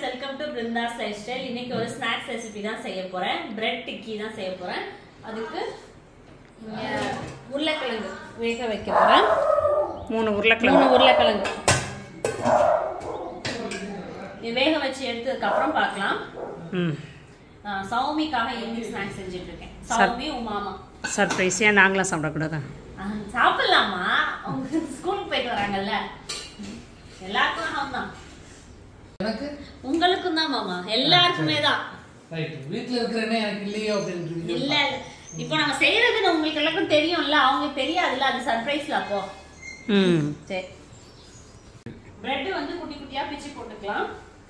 Welcome to Brinda's lifestyle இன்னைக்கு ஒரு snacks recipe தான் செய்ய போறேன் பிரெட் டிக்கி தான் செய்ய போறேன் அதுக்கு இங்க உருளைக்கிழங்கு வேக வைக்க போறேன் மூணு உருளைக்கிழங்கு மூணு உருளைக்கிழங்கு இது வேக வச்சு எடுத்ததுக்கு அப்புறம் பார்க்கலாம் ம் நான் சௌமிக்காக ஈவினிங் ஸ்நாக்ஸ் செஞ்சுட்டு இருக்கேன் சௌமி உமாமா சர்ப்ரைஸ் ஏன் நாங்களாம் சாப்பிடக்கூடாதா ஆஹ், சாப்பிடலாமா அவங்க ஸ்கூலுக்கு போயிட்டு வராங்கல்ல எல்லாருக்கும் ஆகும் தான் எனக்கு உங்களுக்கும் தான் மாமா எல்லாருக்குமே தான் ரைட் வீட்ல இருக்கிறேனே எனக்கு இல்லையோ அப்படின்னு இல்ல இல்ல இப்போ நம்ம செய்யறதுன்னு உங்களுக்கு எல்லாருக்கும் தெரியும்ல அவங்களுக்கு தெரியாதுல்ல அது சர்ப்ரைஸ்ல அப்போ ம் சரி பிரெட் வந்து குட்டி குட்டியா பிச்சு போட்டுக்கலாம்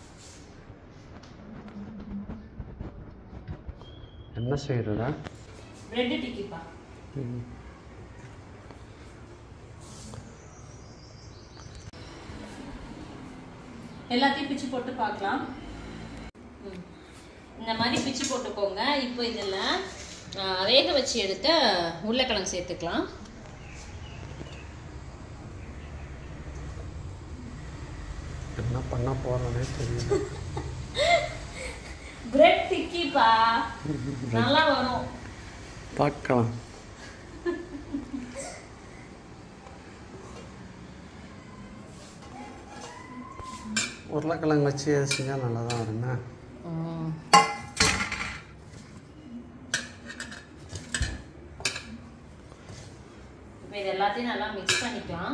என்ன செய்யறதா பிரெட் டிக்கிப்பா எல்லாத்தையும் பிச்சு போட்டு பார்க்கலாம் ம். இந்த மாதிரி பிச்சு போட்டுக்கோங்க இப்போ இதில் வேக வச்சு எடுத்த உருளைக்கிழங்கு சேர்த்துக்கலாம் என்ன பண்ண போறோன்னே தெரியல பிரெட் டிக்கிப்பா நல்லா வரும் பார்க்கலாம் உருளைக்கிழங்கு வச்சு எது செஞ்சால் நல்லா தான் வருங்க இப்போ இது எல்லாத்தையும் நல்லா மிக்ஸ் பண்ணிக்கலாம்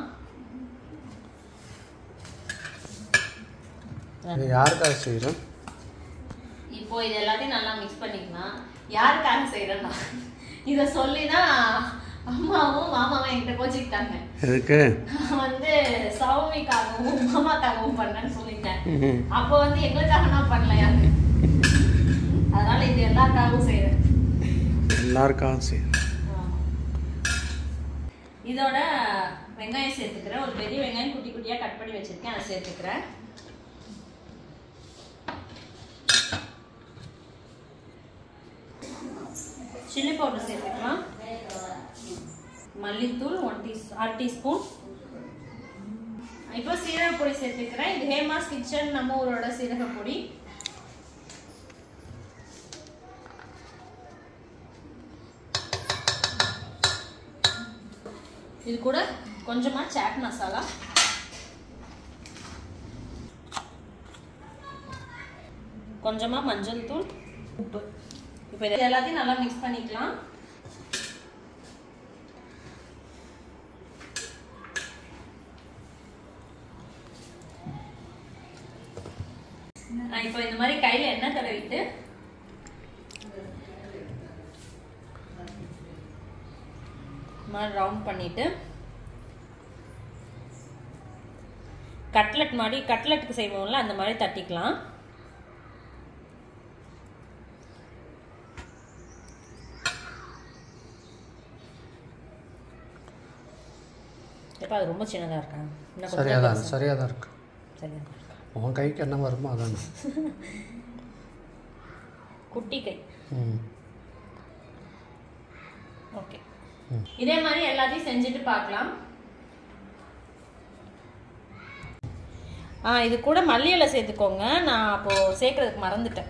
இது யாருக்காக செய்கிறோம் இப்போ இது எல்லாத்தையும் நல்லா மிக்ஸ் பண்ணிக்கலாம் யாருக்காக செய்யறேன்னா இதை சொல்லி தான் அம்மாவும் மாமாவும் என்கிட்ட கோச்சிக்கிட்டாங்க எதுக்கு நான் வந்து சௌமிக்காகவும் மாமாக்காகவும் பண்ணேன்னு சொல்லிட்டேன் ம்ஹும். அப்போ வந்து எங்களுக்காக நான் பண்ணல யாரு அதனால இது எல்லாருக்காகவும் செய்யறேன் எல்லாருக்காக செய்கிறோம் இதோட வெங்காயம் சேர்த்துக்கிறேன் ஒரு பெரிய வெங்காயம் குட்டி குட்டியா கட் பண்ணி வச்சிருக்கேன் அதை சேர்த்துக்கிறேன் சில்லி பவுடர் சேர்த்துக்கலாம் மல்லித்தூள் ஒன் டீ அரை டீஸ்பூன் இப்போ சீரக பொடி சேர்த்துக்கிறேன் இது ஹேமாஸ் கிச்சன் நம்ம ஊரோட சீரக பொடி இது கூட கொஞ்சமா சாட் மசாலா கொஞ்சமா மஞ்சள் தூள் உப்பு இப்போ இது எல்லாத்தையும் நல்லா மிக்ஸ் பண்ணிக்கலாம் நான் இப்போ இந்த மாதிரி கையில எண்ணெய் தடவிட்டு இந்த மாதிரி ரவுண்ட் பண்ணிட்டு கட்லெட் மாதிரி கட்லெட்டுக்கு செய்வோம்ல அந்த மாதிரி தட்டிக்கலாம் எப்போ அது ரொம்ப சின்னதாக இருக்கா இன்னும் கொஞ்சம் சரியாக தான் பெருசா? சரியாக தான் இருக்கு சரியா தான் இருக்கா உன் கைக்கு என்ன வருமோ அதானே குட்டி கை ம் ஓகே இதே மாதிரி எல்லாத்தையும் செஞ்சுட்டு பார்க்கலாம் ஆ இது கூட மல்லி இலை சேர்த்துக்கோங்க நான் அப்போ சேர்க்கறதுக்கு மறந்துட்டேன்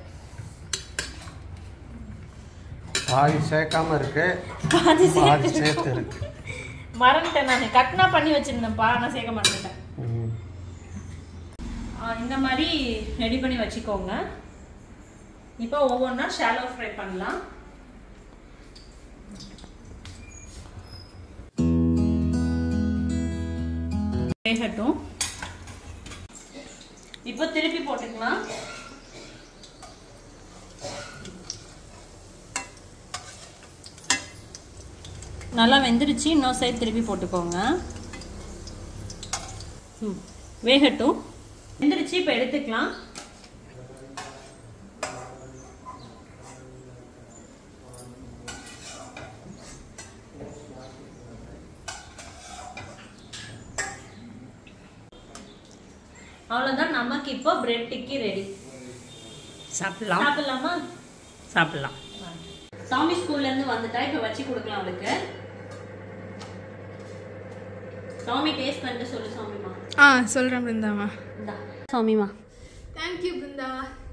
பாதி சேர்க்காம இருக்கு பாதி பாதி சேர்த்து சேர்த்து இருக்கு மறந்துட்டேன் நான் கட்னா பண்ணி வச்சிருந்தேன்ப்பா நான் சேர்க்க மறந்துட்டேன் ம் ஆ, இந்த மாதிரி ரெடி பண்ணி வச்சுக்கோங்க இப்போ ஒவ்வொன்றா ஷாலோ ஃப்ரை பண்ணலாம் வேகட்டும் இப்போ திருப்பி போட்டுக்கலாம் நல்லா வெந்துருச்சு இன்னொரு சைடு திருப்பி போட்டுக்கோங்க ம், வேகட்டும் வெந்துருச்சு இப்போ எடுத்துக்கலாம் அவ்வளோதான் நமக்கு இப்போ பிரெட் டிக்கி ரெடி சாப்பிடலாம் சாப்பிடலாமா சாப்பிடலாம் சாமி ஸ்கூல்ல இருந்து வந்துட்டா இப்போ வச்சு கொடுக்கலாம் அவளுக்கு சாமி டேஸ்ட் பண்ணிட்டு சொல்லு சாமிமா ஆ சொல்கிறேன் பிருந்தாமா இந்தா சாமிமா தேங்க்யூ பிருந்தா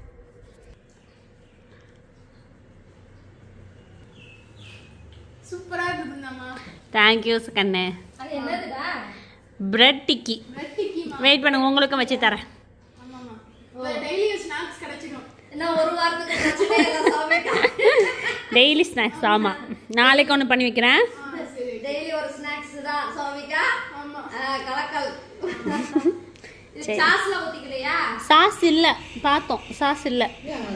சூப்பரா இருக்கு பிருந்தாமா தேங்க்யூ கண்ணு அது என்னதுடா பிரெட் டிக்கி வெட்டிக்கிமா வெயிட் பண்ணுங்க உங்களுக்கும் வச்சு தரேன் ஆமாமா டெய்லி ஸ்நாக்ஸ் கிடைச்சிடும் இன்னும் ஒரு வாரத்துக்கு பிரச்சனை இல்லை சாமிக்கா டெய்லி ஸ்நாக்ஸ் ஆமாம் நாளைக்கு ஒன்று பண்ணி வைக்கிறேன் ஆ சரி டெய்லி ஒரு ஸ்நாக்ஸ் தான் சாமிக்கா ஆமா ஆ, கலக்கல் இது சரி. சாஸ்ல ஊத்திக்கலையா சாஸ் இல்லை பார்த்தோம் சாஸ் இல்லை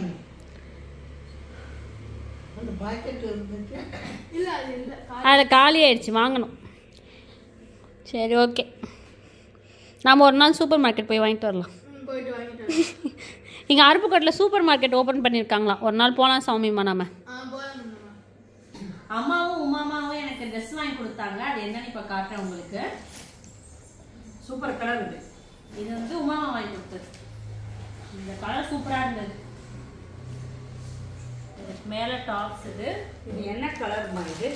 இல்ல அது இல்ல அது காலி ஆயிடுச்சு வாங்கணும் சரி ஓகே நாம் ஒரு நாள் சூப்பர் மார்க்கெட் போய் வாங்கிட்டு வரலாம் ம், போயிட்டு வாங்கிட்டு வரேன். இங்கே அருப்புக்கோட்டில் சூப்பர் மார்க்கெட் ஓப்பன் பண்ணியிருக்காங்களாம் ஒரு நாள் போகலாம் சௌமியம்மா நாம ஆ போலாம் பிருந்தாமா அம்மாவும் உமாமாவும் எனக்கு ட்ரெஸ் வாங்கி கொடுத்தாங்க அது என்னன்னு இப்போ காட்டுறேன் உங்களுக்கு சூப்பர் கலர் இது இது வந்து உமாமா வாங்கி கொடுத்தது இந்த கலர் சூப்பராக இருந்தது இதுக்கு மேலே டாப்ஸ் இது இது என்ன கலர்மா இது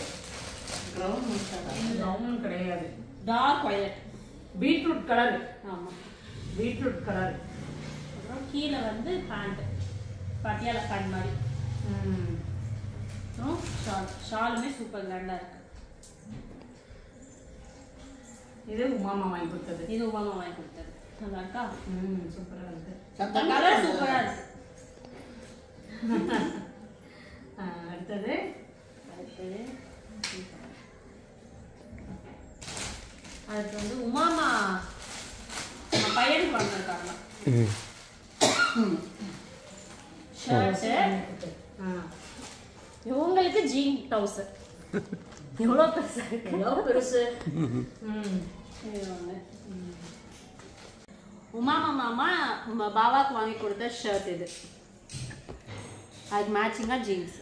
ப்ரௌன் கிடையாது டார்க் வயலட் பீட்ரூட் கலர் ஆமாம் பீட்ரூட் கலர் அப்புறம் கீழே வந்து பேண்ட் பட்டியாலா பேண்ட் மாதிரி அப்புறம் ஷால் ஷாலுமே சூப்பர் கிராண்டாக இருக்கு இது உமாமா வாங்கி கொடுத்தது இது உமாமா வாங்கி கொடுத்தது நல்லா இருக்கா ம் சூப்பராக இருக்கு இந்த கலர் சூப்பரா இருக்கு ஆ, அடுத்தது அடுத்தது அடுத்து வந்து உமாமா நம்ம பையனுக்கு வாங்கிருக்காங்க ம் ஷர்ட்டு ஆ இவங்களுக்கு ஜீன் டவுசர் எவ்வளோ பெருசா இருக்கு எவ்வளோ பெருசு ம் இது ஒண்ணு. உமாமா மாமா உமா பாபாக்கு வாங்கி கொடுத்த ஷர்ட் இது அதுக்கு மேட்சிங்காக ஜீன்ஸ்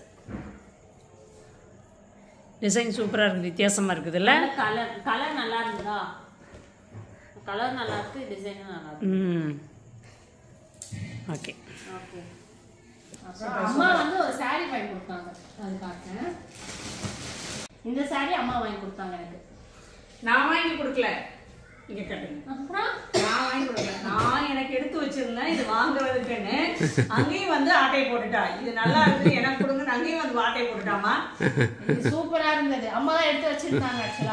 டிசைன் சூப்பராக இருக்குது வித்தியாசமாக இருக்குதுல்ல கலர் கலர் நல்லா இருந்ததா கலர் நல்லா இருக்கு டிசைனும் நல்லா இருக்கு ம் ஓகே ஓகே அப்புறம் அம்மா வந்து ஒரு saree வாங்கி கொடுத்தாங்க அது பார்த்தேன் இந்த saree அம்மா வாங்கி கொடுத்தாங்க எனக்கு நான் வாங்கி கொடுக்கல இங்கே கட்டுங்க அப்புறம் நான் வாங்கி கொடுக்கல நான் எனக்கு எடுத்து வச்சிருந்தேன் இது வாங்குறதுக்குன்னு அங்கேயும் வந்து ஆட்டை போட்டுட்டா இது நல்லா இருக்கு எனக்கு கொடுங்க அங்கேயும் வந்து ஆட்டை போட்டுட்டாமா இது சூப்பரா இருந்தது அம்மா தான் எடுத்து வச்சிருந்தாங்க ஆக்சுவலா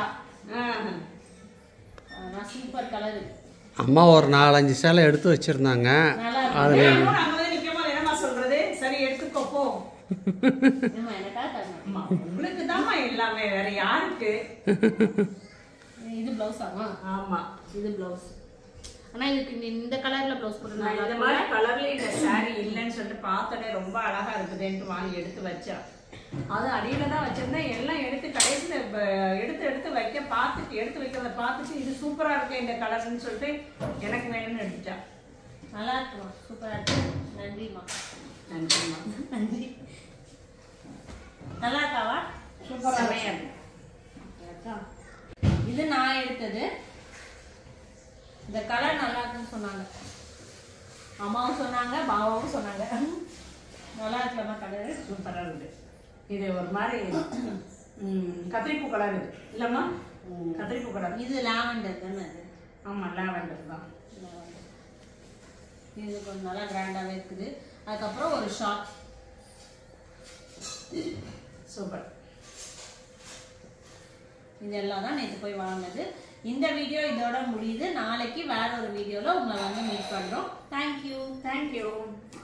ஆ. சூப்பர் கலர் அம்மா ஒரு நாலஞ்சு சேலை எடுத்து வச்சுருந்தாங்க நல்லா இருக்கு அதில் வேணும், அங்க வந்து நிக்காம என்னம்மா சொல்றது சரி எடுத்துக்கோ போ ஆமா எனக்காக தரணும் அம்மா, உங்களுக்கு தாம்மா எல்லாமே வேற யாருக்கு இது பிளவுஸ் ஆமா ஆமா இது பிளவுஸ் ஆனா இதுக்கு இந்த- இந்த கலர்ல பிளவுஸ் போட்டு நான் நல்லா இந்த மாதிரி கலர்ல இந்த saree இல்லைன்னு சொல்லிட்டு பார்த்தோன்னே ரொம்ப அழகா இருக்குதுன்ட்டு வாங்கி எடுத்து வச்சா அது அடியில தான் வச்சிருந்தேன் எல்லாம் எடுத்து கடைசியில இப்ப எடுத்து எடுத்து வைக்க பார்த்துட்டு எடுத்து வைக்கிறத பார்த்துட்டு இது சூப்பரா இருக்கு இந்த கலர்னு சொல்லிட்டு எனக்கு வேணும்னு எடுத்துட்டா நல்லா இருக்குமா சூப்பரா இருக்கு நன்றிம்மா நன்றிம்மா நன்றி நல்லா இருக்காவா செமையா இருக்கு இது நான் எடுத்தது இந்த கலர் நல்லா இருக்குன்னு சொன்னாங்க அம்மாவும் சொன்னாங்க பாபாவும் சொன்னாங்க நல்லா இருக்கலாமா கலர் சூப்பரா இருக்கு இது ஒரு மாதிரி ம், கத்திரிப்பூ கலர் இது இல்லம்மா கத்திரிப்பூ கலர் இது லாவெண்டர் தானே அது ஆமா லாவெண்டர் தான் lavender. இது கொஞ்சம் நல்லா கிராண்டாகவே இருக்குது அதுக்கப்புறம் ஒரு ஷார்ட் சூப்பர் இதெல்லாம் தான் நேற்று போய் வாங்கினது இந்த வீடியோ இதோட முடியுது நாளைக்கு வேற ஒரு வீடியோவில் உங்களை வந்து மீட் பண்ணுறோம் தேங்க்யூ தேங்க்யூ